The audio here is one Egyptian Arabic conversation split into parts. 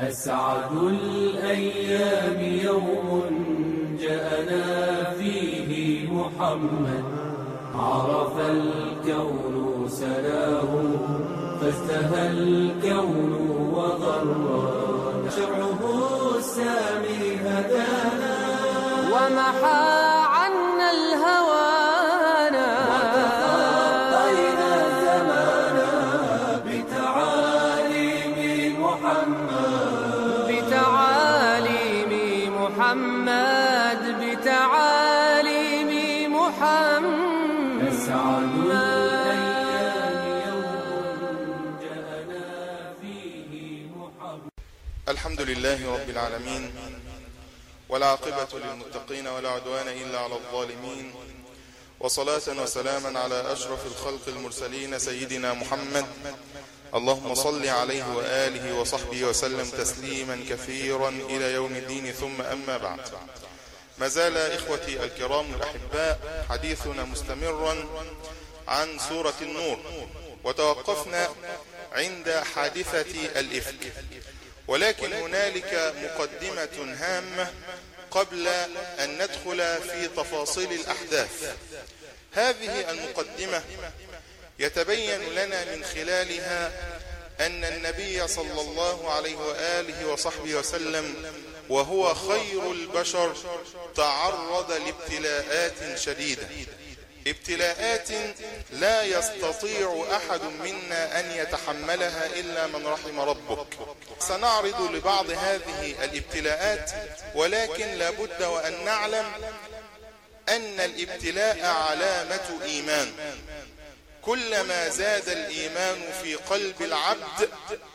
أسعد الأيام يوم جاءنا فيه محمد عرف الكون سلاه فاشتهى الكون وغرى شرعه السامي هدانا ومحى عنا الهوانا وتخطينا زمانا بتعاليم محمد بتعاليم محمد بتعاليم محمد أسعد الأيام يوم جاءنا فيه محمد الحمد لله رب العالمين والعاقبة للمتقين ولا عدوان إلا على الظالمين وصلاة وسلاما على أشرف الخلق المرسلين سيدنا محمد اللهم صل عليه وآله وصحبه وسلم تسليما كثيرا إلى يوم الدين ثم أما بعد ما زال إخوتي الكرام الأحباء حديثنا مستمرا عن سورة النور وتوقفنا عند حادثة الإفك ولكن هنالك مقدمة هامة قبل أن ندخل في تفاصيل الأحداث هذه المقدمة يتبين لنا من خلالها أن النبي صلى الله عليه وآله وصحبه وسلم وهو خير البشر تعرض لابتلاءات شديدة ابتلاءات لا يستطيع أحد منا أن يتحملها إلا من رحم ربك سنعرض لبعض هذه الابتلاءات ولكن لابد وأن نعلم أن الابتلاء علامة إيمان كلما زاد الإيمان في قلب العبد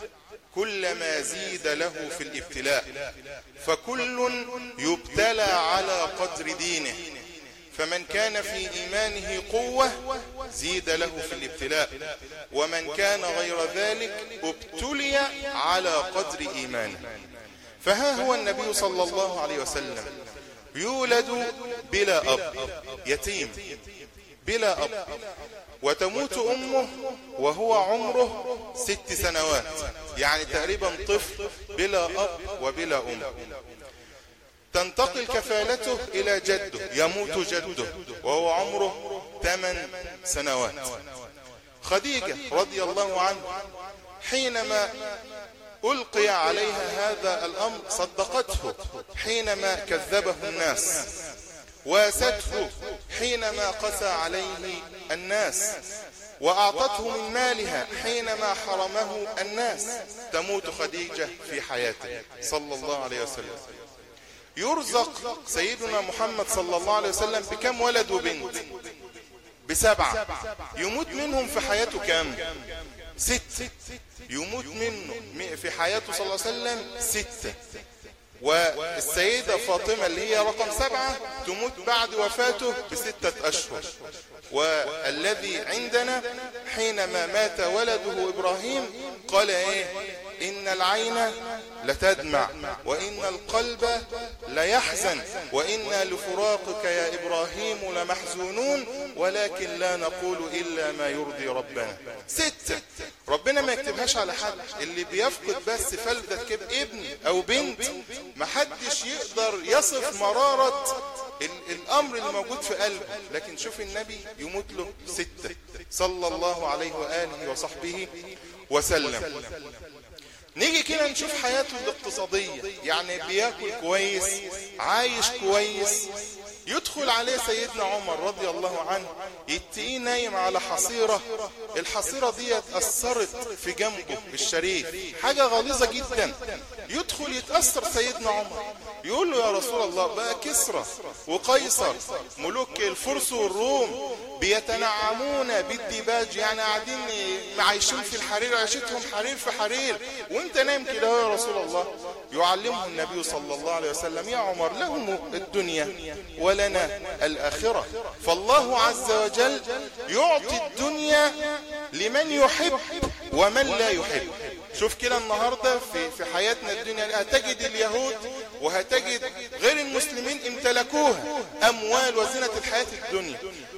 كلما زيد له في الابتلاء فكل يبتلى على قدر دينه فمن كان في إيمانه قوة زيد له في الابتلاء ومن كان غير ذلك ابتلي على قدر إيمانه فها هو النبي صلى الله عليه وسلم يولد بلا أب يتيم بلا أب وتموت أمه وهو عمره ست سنوات يعني تقريبا طفل بلا أب وبلا أم تنتقل كفالته إلى جده يموت جده وهو عمره ثمان سنوات خديجة رضي الله عنها حينما ألقي عليها هذا الأمر صدقته حينما كذبه الناس واسته حينما قسى عليه الناس وأعطته من مالها حينما حرمه الناس تموت خديجة في حياته صلى الله عليه وسلم يرزق سيدنا محمد صلى الله عليه وسلم بكم ولد وبنت بسبعة يموت منهم في حياته كم ست يموت منه في حياته صلى الله عليه وسلم ستة والسيدة فاطمة اللي هي رقم سبعة تموت بعد وفاته بستة أشهر والذي عندنا حينما مات ولده إبراهيم قال إيه إن العين لتدمع وإن القلب ليحزن وإنا لفراقك يا إبراهيم لمحزونون ولكن لا نقول إلا ما يرضي ربنا ستة ربنا ما يكتبهاش على حد اللي بيفقد بس فلدة كده ابن أو بنت محدش يقدر يصف مرارة الأمر اللي موجود في قلبه لكن شوف النبي يموت له ستة صلى الله عليه وآله وصحبه وسلم نيجي كده نشوف حياته الاقتصادية يعني بياكل كويس عايش كويس يدخل عليه سيدنا عمر رضي الله عنه يتقيه نايم على حصيرة الحصيرة دي أثرت في جنبه الشريف حاجة غليظة جدا يدخل يتأثر سيدنا عمر يقول له يا رسول الله بقى كسرى وقيصر ملوك الفرس والروم بيتنعمون بالديباج يعني قاعدين عايشين في الحرير عيشتهم حرير في حرير وانت نايم كده يا رسول الله يعلمه النبي صلى الله عليه وسلم يا عمر لهم الدنيا ولنا الآخرة فالله عز وجل يعطي الدنيا لمن يحب ومن لا يحب شوف كده النهاردة في, في حياتنا الدنيا هتجد اليهود وهتجد غير المسلمين امتلكوها أموال وزنة الحياة الدنيا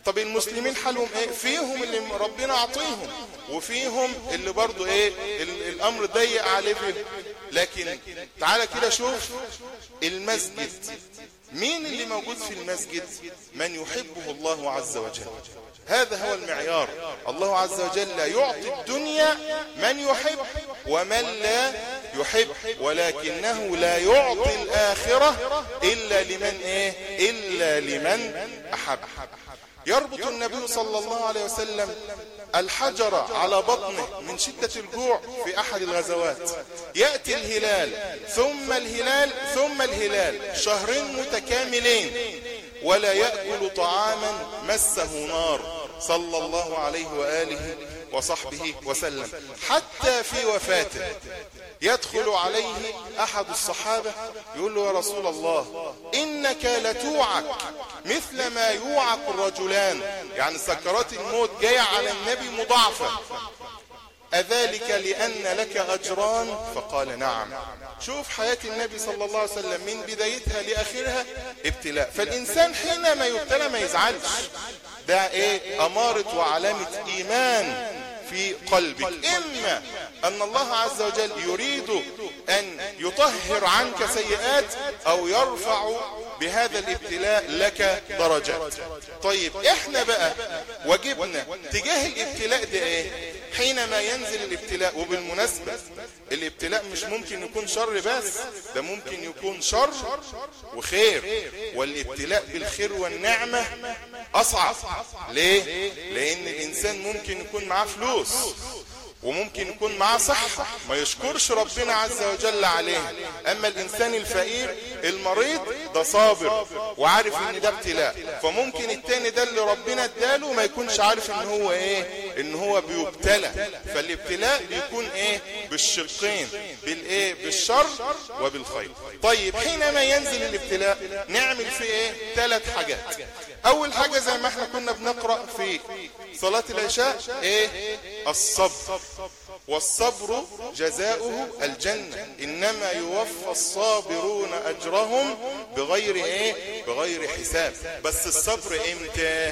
طب المسلمين حالهم ايه فيهم اللي ربنا عطيهم وفيهم اللي برضو ايه ال- الامر ضيق عليه فيهم لكن تعالى كده شوف المسجد مين اللي موجود في المسجد من يحبه الله عز وجل هذا هو المعيار الله عز وجل يعطي الدنيا من يحب ومن لا يحب ولكنه لا يعطي الآخرة إلا لمن إيه إلا لمن أحب يربط النبي صلى الله عليه وسلم الحجر على بطنه من شدة الجوع في أحد الغزوات يأتي الهلال ثم الهلال ثم الهلال شهرين متكاملين ولا يأكل طعاما مسه نار صلى الله عليه وآله وصحبه وسلم حتى في وفاته يدخل عليه أحد الصحابة يقول له يا رسول الله إنك لتوعك مثل ما يوعك الرجلان يعني سكرات الموت جاية على النبي مضاعفة أذلك لأن لك أجران فقال نعم شوف حياة النبي صلى الله عليه وسلم من بدايتها لآخرها ابتلاء فالإنسان حينما يبتلى ما يزعلش ده ايه أمارة وعلامة إيمان في قلبك إما أن الله عز وجل يريد أن يطهر عنك سيئات أو يرفع بهذا الابتلاء لك درجات طيب احنا بقى واجبنا تجاه الابتلاء ده ايه حينما ينزل الابتلاء وبالمناسبة الابتلاء مش ممكن يكون شر بس ده ممكن يكون شر وخير والابتلاء بالخير والنعمة اصعب ليه لان الانسان ممكن يكون معاه فلوس وممكن يكون معاه صحة ما يشكرش ربنا عز وجل عليها اما الانسان الفقير المريض ده صابر وعارف ان ده ابتلاء فممكن التاني ده اللي ربنا اداله ما يكونش عارف ان هو ايه ان هو بيبتلى فالابتلاء بيكون ايه بالشقين بالايه بالشر وبالخير طيب حينما ينزل الابتلاء نعمل فيه ايه ثلاث حاجات اول حاجة زي ما احنا كنا بنقرأ في صلاة العشاء ايه الصبر والصبر جزاؤه الجنة انما يوفى الصابرون اجرهم بغير ايه بغير حساب بس الصبر امتى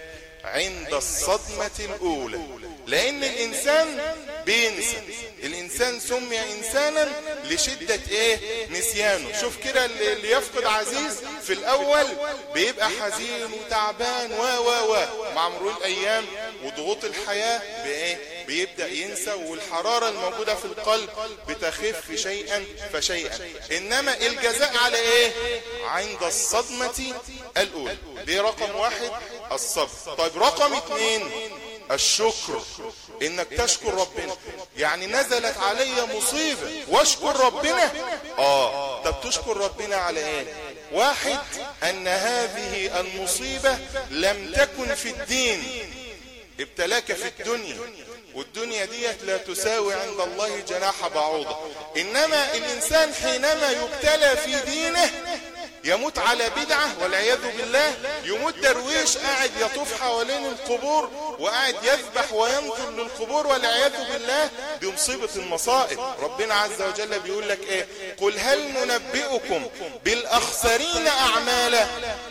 عند الصدمة الاولى لان الانسان بينسى الانسان سمي انسانا لشدة ايه نسيانه شوف كده اللي يفقد عزيز في الاول بيبقى حزين وتعبان و و و مع مرور الايام وضغوط الحياة بايه بيبدأ ينسى والحرارة الموجودة في القلب بتخف شيئا فشيئا انما الجزاء على ايه عند الصدمة الاولى دي رقم واحد الصبر طيب رقم اتنين الشكر انك تشكر ربنا يعني نزلت علي مصيبة واشكر ربنا اه طب تشكر ربنا على ايه واحد ان هذه المصيبة لم تكن في الدين ابتلاك في الدنيا والدنيا ديت لا تساوي عند الله جناح بعوضة انما الانسان حينما يبتلى في دينه يموت على بدعة والعياذ بالله يموت درويش قاعد يطوف حوالين القبور وقاعد يذبح وينظر للقبور والعياذ بالله دي مصيبة المصائب ربنا عز وجل بيقول لك ايه قل هل ننبئكم بالاخسرين اعمالا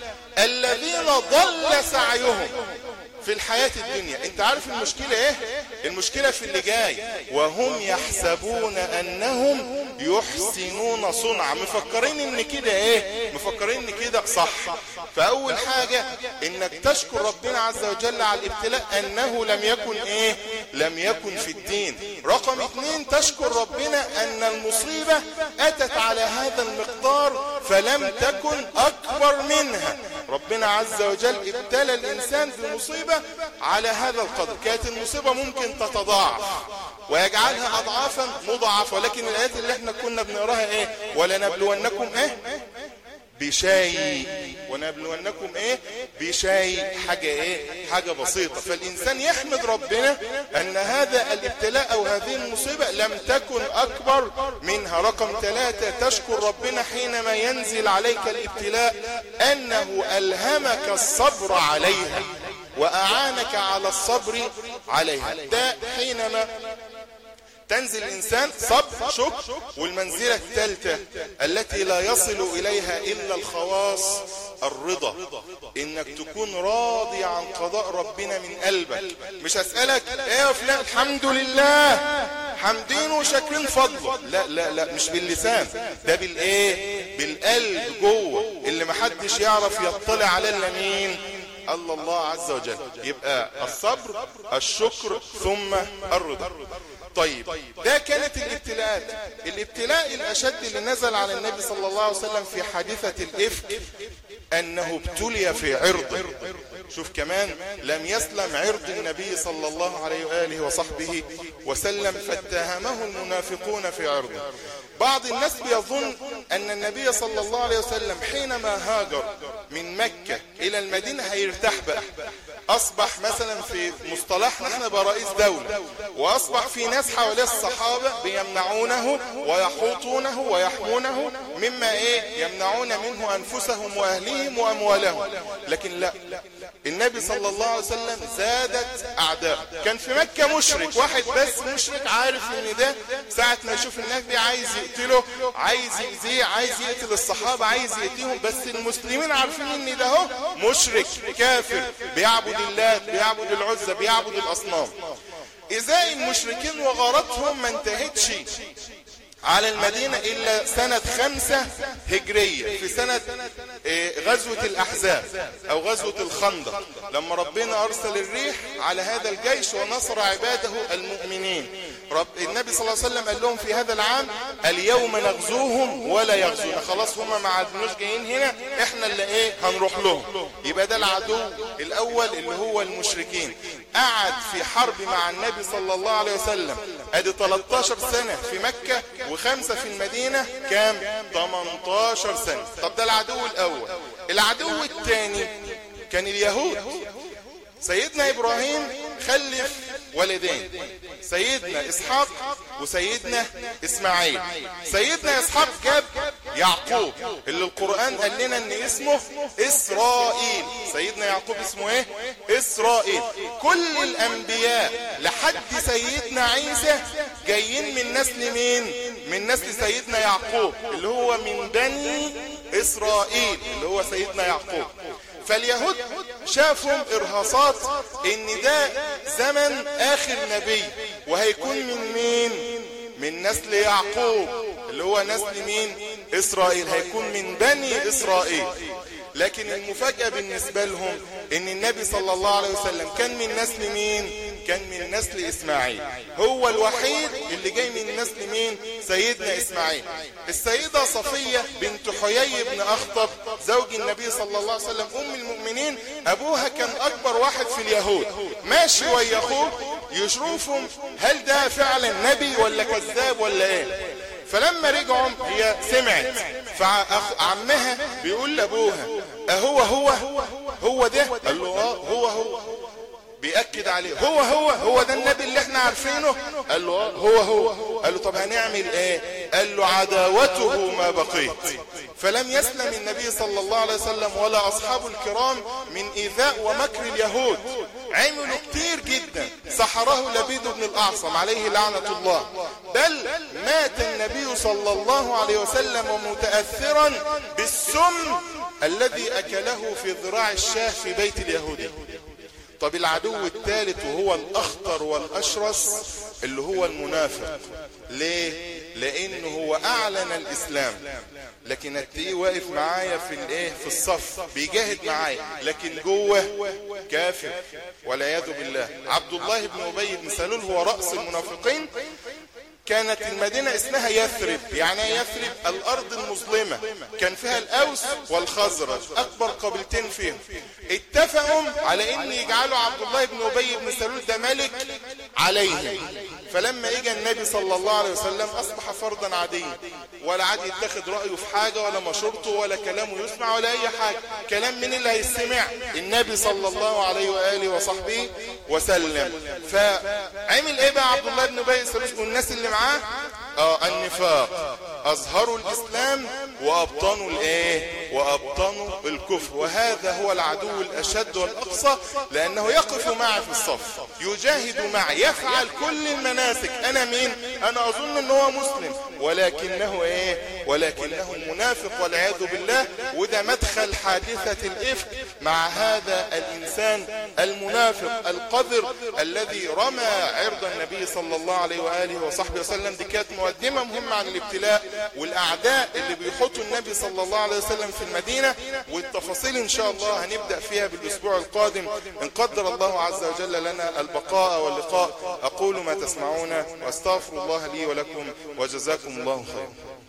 الذين ضل سعيهم في الحياة الدنيا انت عارف المشكلة ايه المشكلة في اللي جاي وهم يحسبون انهم يحسنون صنعا مفكرين ان كده ايه مفكرين ان كده صح فاول حاجة انك تشكر ربنا عز وجل على الابتلاء انه لم يكن ايه لم يكن في الدين رقم اتنين تشكر ربنا ان المصيبة اتت على هذا المقدار فلم تكن اكبر منها ربنا عز وجل ابتلى الانسان بمصيبة على هذا القدر كانت المصيبة ممكن تتضاعف ويجعلها اضعافا مضاعفة ولكن الايات اللي احنا كنا بنقراها ايه ولنبلونكم ايه بشيء ونبلونكم ايه بشيء حاجة ايه حاجة بسيطة فالانسان يحمد ربنا ان هذا الابتلاء او هذه المصيبة لم تكن اكبر منها رقم ثلاثة تشكر ربنا حينما ينزل عليك الابتلاء انه الهمك الصبر عليها واعانك على الصبر عليها ده حينما تنزل الإنسان صبر شكر والمنزلة الثالثة التي لا يصل إليها إلا الخواص الرضا انك تكون راضي عن قضاء ربنا من قلبك مش هسألك ايه يا فلان الحمد لله حمدين وشاكرين فضله لا لا لا مش باللسان ده بالايه بالقلب جوه اللي محدش يعرف يطلع على الا مين الله الله عز وجل يبقى الصبر الشكر ثم الرضا طيب ده كانت الابتلاءات الابتلاء الاشد اللي نزل على النبي صلى الله عليه وسلم في حادثة الافك انه ابتلي في عرضه شوف كمان لم يسلم عرض النبي صلى الله عليه وآله وصحبه وسلم فاتهمه المنافقون في عرضه بعض الناس بيظن أن النبي صلى الله عليه وسلم حينما هاجر من مكة إلى المدينة هيرتاح بقى أصبح مثلا في مصطلحنا احنا بقى رئيس دولة وأصبح في ناس حواليه الصحابة بيمنعونه ويحوطونه ويحمونه مما إيه يمنعون منه أنفسهم وأهليهم وأموالهم لكن لا النبي صلى الله عليه وسلم زادت أعداء كان في مكة مشرك واحد بس مشرك عارف ان ده ساعة ما يشوف النبي عايز يقتله عايز يأذيه عايز يقتل الصحابة عايز يأتيهم بس المسلمين عارفين ان ده هو مشرك كافر بيعبد الله بيعبد العزة بيعبد الأصنام إزاي المشركين وغارتهم ما انتهتش على المدينة إلا سنة خمسة هجرية في سنة غزوة الأحزاب أو غزوة الخندق لما ربنا أرسل الريح على هذا الجيش ونصر عباده المؤمنين رب النبي صلى الله عليه وسلم قال لهم في هذا العام اليوم نغزوهم ولا يغزون خلاص هم ما عادنوش جايين هنا احنا اللي ايه هنروح لهم يبقى ده العدو الاول اللي هو المشركين قعد في حرب مع النبي صلى الله عليه وسلم ادي 13 سنة في مكة وخمسة في المدينة كام 18 سنة طب ده العدو الاول العدو الثاني كان اليهود سيدنا ابراهيم خلف ولدين سيدنا اسحاق وسيدنا اسماعيل سيدنا اسحاق جاب يعقوب اللي القرآن قال لنا ان اسمه اسرائيل سيدنا يعقوب اسمه ايه اسرائيل كل الانبياء لحد سيدنا عيسى جايين من نسل مين من نسل سيدنا يعقوب اللي هو من بني اسرائيل اللي هو سيدنا يعقوب فاليهود شافهم ارهاصات ان ده زمن اخر نبي وهيكون من مين من نسل يعقوب اللي هو نسل مين اسرائيل هيكون من بني اسرائيل لكن المفاجأة بالنسبة لهم ان النبي صلى الله عليه وسلم كان من نسل مين كان من نسل اسماعيل هو الوحيد اللي جاي من نسل مين سيدنا اسماعيل السيدة صفية بنت حيي بن اخطب زوج النبي صلى الله عليه وسلم ام المؤمنين ابوها كان اكبر واحد في اليهود ماشي ويا اخوه يشوفهم هل ده فعلا نبي ولا كذاب ولا ايه فلما رجعوا هي سمعت فعمها بيقول لابوها اهو هو هو ده قال له اه هو هو بيأكد عليه هو هو هو ده النبي اللي احنا عارفينه قال له اه هو هو قال له طب هنعمل ايه قال له عداوته ما بقيت فلم يسلم النبي صلى الله عليه وسلم ولا أصحاب الكرام من إيذاء ومكر اليهود عملوا كتير جدا سحره لبيد بن الأعصم عليه لعنة الله بل مات النبي صلى الله عليه وسلم متأثرا بالسم الذي أكله في ذراع الشاه في بيت اليهودي طب العدو الثالث وهو الأخطر والأشرس اللي هو المنافق ليه لانه هو اعلن الاسلام لكن هتلاقيه واقف معايا في الايه في الصف بيجاهد معايا لكن جوه كافر والعياذ بالله عبد الله بن ابي بن سلول هو راس المنافقين كانت المدينة اسمها يثرب يعني يثرب الأرض المظلمة كان فيها الأوس والخزرج أكبر قبيلتين فيهم اتفقوا على أن يجعلوا عبد الله بن أبي بن سلول ده ملك عليهم فلما اجى النبي صلى الله عليه وسلم أصبح فرضا عاديا ولا عاد يتخذ رأيه في حاجة ولا مشورته ولا كلامه يسمع ولا أي حاجة كلام من اللي هيستمع النبي صلى الله عليه وآله وصحبه وسلم فعمل ايه بقى عبد الله بن أبي سلول والناس اللي معاه اه النفاق اظهروا الاسلام وابطنوا الايه وابطنوا الكفر وهذا هو العدو الاشد والاقصى لانه يقف معي في الصف يجاهد معي يفعل كل المناسك انا مين انا اظن ان هو مسلم ولكنه ايه ولكنه منافق والعياذ بالله وده مدخل حادثة الإفك مع هذا الإنسان المنافق القذر الذي رمى عرض النبي صلى الله عليه وآله وصحبه وسلم دي كانت مقدمة مهمة عن الابتلاء والأعداء اللي بيحطوا النبي صلى الله عليه وسلم في المدينة والتفاصيل إن شاء الله هنبدأ فيها بالأسبوع القادم إن قدر الله عز وجل لنا البقاء واللقاء أقول ما تسمعون وأستغفر الله لي ولكم وجزاكم الله خيرا